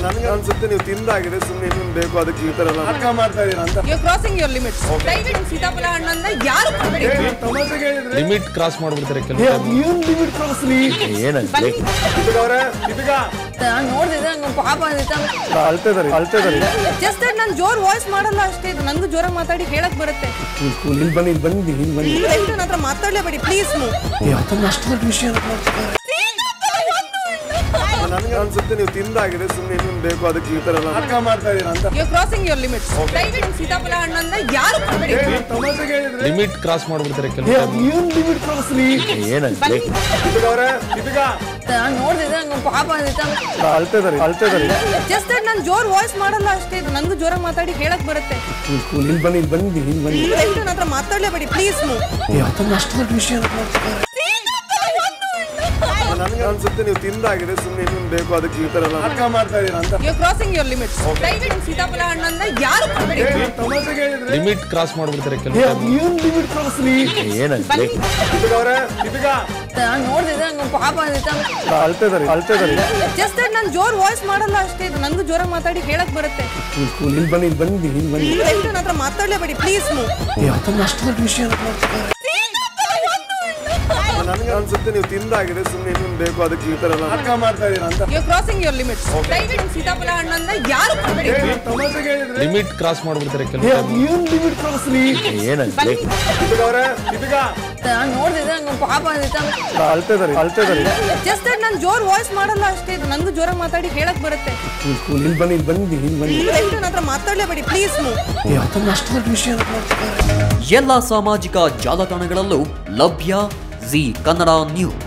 ನನಗೆ ಅನ್ಸುತ್ತೆ ನೀವು ತಿಂದಾಗಿದೆ ಸುಮ್ಮನೆ ಇನ್ನೊಂದು ಬೇಕು ಅದಕ್ಕೆ ಈ ತರ ಎಲ್ಲ ನಾಟಕ ಮಾಡ್ತಾ ಇದೀರ ಅಂತ ಯು ಕ್ರಾಸಿಂಗ್ ಯುವರ್ ಲಿಮಿಟ್ಸ್ ದಯವಿಟ್ಟು ಸೀತಾಫಲ ಹಣ್ಣನ್ನ ಯಾರು ಕೊಡ್ಬೇಡಿ ತಮಾಷೆಗೆ ಹೇಳಿದ್ರೆ ಲಿಮಿಟ್ ಕ್ರಾಸ್ ಮಾಡ್ಬಿಡ್ತಾರೆ ಏ, ಕೆಲವು ಅದ್ ಏನ್ ಲಿಮಿಟ್ ಕ್ರಾಸ್ಲಿ ಬನ್ನಿ ಇದೀಗ ಅವ್ರೆ ಇದೀಗ ನೋಡಿದ್ರೆ ನಂಗೆ ಪಾಪ ಅಂದಿತ್ತು ಅಳ್ತಾ ಇದಾರೆ ಅಳ್ತಾ ಇದಾರೆ ಜಸ್ಟ್ ದಟ್ ನಾನು ಜೋರ್ ವಾಯ್ಸ್ ಮಾಡಲ್ಲ ಅಷ್ಟೇ ಇದು ನನಗೂ ಜೋರಾಗಿ ಮಾತಾಡಿ ಹೇಳಕ್ ಬರುತ್ತೆ ಕೂಲ್ ಕೂಲ್ ಇಲ್ಲಿ ಬನ್ನಿ ಇಲ್ಲಿ ಬನ್ನಿ ಇಲ್ಲಿ ಬನ್ನಿ ದಯವಿಟ್ಟು ನನ್ನ ಹತ್ರ ಮಾತಾಡಲೇಬೇಡಿ ಪ್ಲೀಸ್ ಏ, ಅದನ್ನ ಅಷ್ಟು ದೊಡ್ಡ ವಿಷಯ ಮಾಡ್ತಿದ್ದಾರೆ ನನಗೆ ಅನ್ಸುತ್ತೆ ನೀವು ತಿಂದಾಗಿದೆ ಸುಮ್ಮನೆ ಇನ್ನೊಂದು ಬೇಕು ಅದಕ್ಕೆ ಈ ತರ ಎಲ್ಲ ನಾಟಕ ಮಾಡ್ತಾ ಇದೀರ ಅಂತ ಯು ಕ್ರಾಸಿಂಗ್ ಯುವರ್ ಲಿಮಿಟ್ಸ್ ದಯವಿಟ್ಟು ಸೀತಾಫಲ ಹಣ್ಣನ್ನ ಯಾರು ಕೊಡ್ಬೇಡಿ ಏ, ತಮಾಷೆಗೆ ಹೇಳಿದ್ರೆ ಲಿಮಿಟ್ ಕ್ರಾಸ್ ಮಾಡ್ಬಿಡ್ತಾರೆ ಏ, ಕೆಲವು ಅದ್ ಏನ್ ಲಿಮಿಟ್ ಕ್ರಾಸ್ಲಿ ಬನ್ನಿ ಇದೀಗ ಅವ್ರೆ ಇದೀಗ ನೋಡಿದ್ರೆ ನಂಗೆ ಪಾಪ ಅಂದಿತ್ತು ಅಳ್ತಾ ಇದಾರೆ ಅಳ್ತಾ ಇದಾರೆ ಜಸ್ಟ್ ದಟ್ ನಾನು ಜೋರ್ ವಾಯ್ಸ್ ಮಾಡಲ್ಲ ಅಷ್ಟೇ ಇದು ನನಗೂ ಜೋರಾಗಿ ಮಾತಾಡಿ ಹೇಳಕ್ ಬರುತ್ತೆ ಕೂಲ್ ಕೂಲ್ ಇಲ್ಲಿ ಬನ್ನಿ ಇಲ್ಲಿ ಬನ್ನಿ ಇಲ್ಲಿ ಬನ್ನಿ ದಯವಿಟ್ಟು ನನ್ನ ಹತ್ರ ಮಾತಾಡಲೇಬೇಡಿ ಪ್ಲೀಸ್ ಏ, ಅದನ್ನ ಅಷ್ಟು ದೊಡ್ಡ ವಿಷಯ ಮಾಡ್ತಿದ್ದಾರೆ ನನಗೆ ಅನ್ಸುತ್ತೆ ನೀವು ತಿಂದಾಗಿದೆ ಸುಮ್ಮನೆ ಇನ್ನೊಂದು ಬೇಕು ಅದಕ್ಕೆ ಈ ತರ ಎಲ್ಲ ನಾಟಕ ಮಾಡ್ತಾ ಇದೀರ ಅಂತ ಯು ಕ್ರಾಸಿಂಗ್ ಯುವರ್ ಲಿಮಿಟ್ಸ್ ದಯವಿಟ್ಟು ಸೀತಾಫಲ ಹಣ್ಣನ್ನ ಯಾರು ಕೊಡ್ಬೇಡಿ ಏ, ತಮಾಷೆಗೆ ಹೇಳಿದ್ರೆ ಲಿಮಿಟ್ ಕ್ರಾಸ್ ಮಾಡ್ಬಿಡ್ತಾರೆ ಏ, ಕೆಲವು ಅದ್ ಏನ್ ಲಿಮಿಟ್ ಕ್ರಾಸ್ಲಿ ಬನ್ನಿ ಇದೀಗ ಅವ್ರೆ ಇದೀಗ ನೋಡಿದ್ರೆ ನಂಗೆ ಪಾಪ ಅಂದಿತ್ತು ಅಳ್ತಾ ಇದಾರೆ ಅಳ್ತಾ ಇದಾರೆ ಜಸ್ಟ್ ದಟ್ ನಾನು ಜೋರ್ ವಾಯ್ಸ್ ಮಾಡಲ್ಲ ಅಷ್ಟೇ ಇದು ನನಗೂ ಜೋರಾಗಿ ಮಾತಾಡಿ ಹೇಳಕ್ ಬರುತ್ತೆ ಕೂಲ್ ಕೂಲ್ ಇಲ್ಲಿ ಬನ್ನಿ ಇಲ್ಲಿ ಬನ್ನಿ ಇಲ್ಲಿ ಬನ್ನಿ ದಯವಿಟ್ಟು ನನ್ನ ಹತ್ರ ಮಾತಾಡಲೇಬೇಡಿ ಪ್ಲೀಸ್ ಏ, ಅದನ್ನ ಅಷ್ಟು ದೊಡ್ಡ ವಿಷಯ ಮಾಡ್ತಿದ್ದಾರೆ ನನಗೆ ಅನ್ಸುತ್ತೆ ನೀವು ತಿಂದಾಗಿದೆ ಸುಮ್ಮನೆ ಇನ್ನೊಂದು ಬೇಕು ಅದಕ್ಕೆ ಈ ತರ ಎಲ್ಲ ನಾಟಕ ಮಾಡ್ತಾ ಇದೀರ ಅಂತ ಯು ಕ್ರಾಸಿಂಗ್ ಯುವರ್ ಲಿಮಿಟ್ಸ್ ದಯವಿಟ್ಟು ಸೀತಾಫಲ ಹಣ್ಣನ್ನ ಯಾರು ಕೊಡ್ಬೇಡಿ ಏ, ತಮಾಷೆಗೆ ಹೇಳಿದ್ರೆ ಲಿಮಿಟ್ ಕ್ರಾಸ್ ಮಾಡ್ಬಿಡ್ತಾರೆ ಏ, ಕೆಲವು ಅದ್ ಏನ್ ಲಿಮಿಟ್ ಕ್ರಾಸ್ಲಿ ಬನ್ನಿ ಇದೀಗ ಅವ್ರೆ ಇದೀಗ ನೋಡಿದ್ರೆ ನಂಗೆ ಪಾಪ ಅಂದಿತ್ತು ಅಳ್ತಾ ಇದಾರೆ ಅಳ್ತಾ ಇದಾರೆ ಜಸ್ಟ್ ದಟ್ ನಾನು ಜೋರ್ ವಾಯ್ಸ್ ಮಾಡಲ್ಲ ಅಷ್ಟೇ ಇದು ನನಗೂ ಜೋರಾಗಿ ಮಾತಾಡಿ ಹೇಳಕ್ ಬರುತ್ತೆ ಕೂಲ್ ಕೂಲ್ ಇಲ್ಲಿ ಬನ್ನಿ ಇಲ್ಲಿ ಬನ್ನಿ ಇಲ್ಲಿ ಬನ್ನಿ ದಯವಿಟ್ಟು ನನ್ನ ಹತ್ರ ಮಾತಾಡಲೇಬೇಡಿ ಪ್ಲೀಸ್ ಏ, ಅದನ್ನ ಅಷ್ಟು ದೊಡ್ಡ ವಿಷಯ ಮಾಡ್ತಿದ್ದಾರೆ ಎಲ್ಲ ಸಾಮಾಜಿಕ ಜಾಲತಾಣಗಳಲ್ಲೂ ಲಭ್ಯ ಜಿ ಕನ್ನಡ ನ್ಯೂಸ್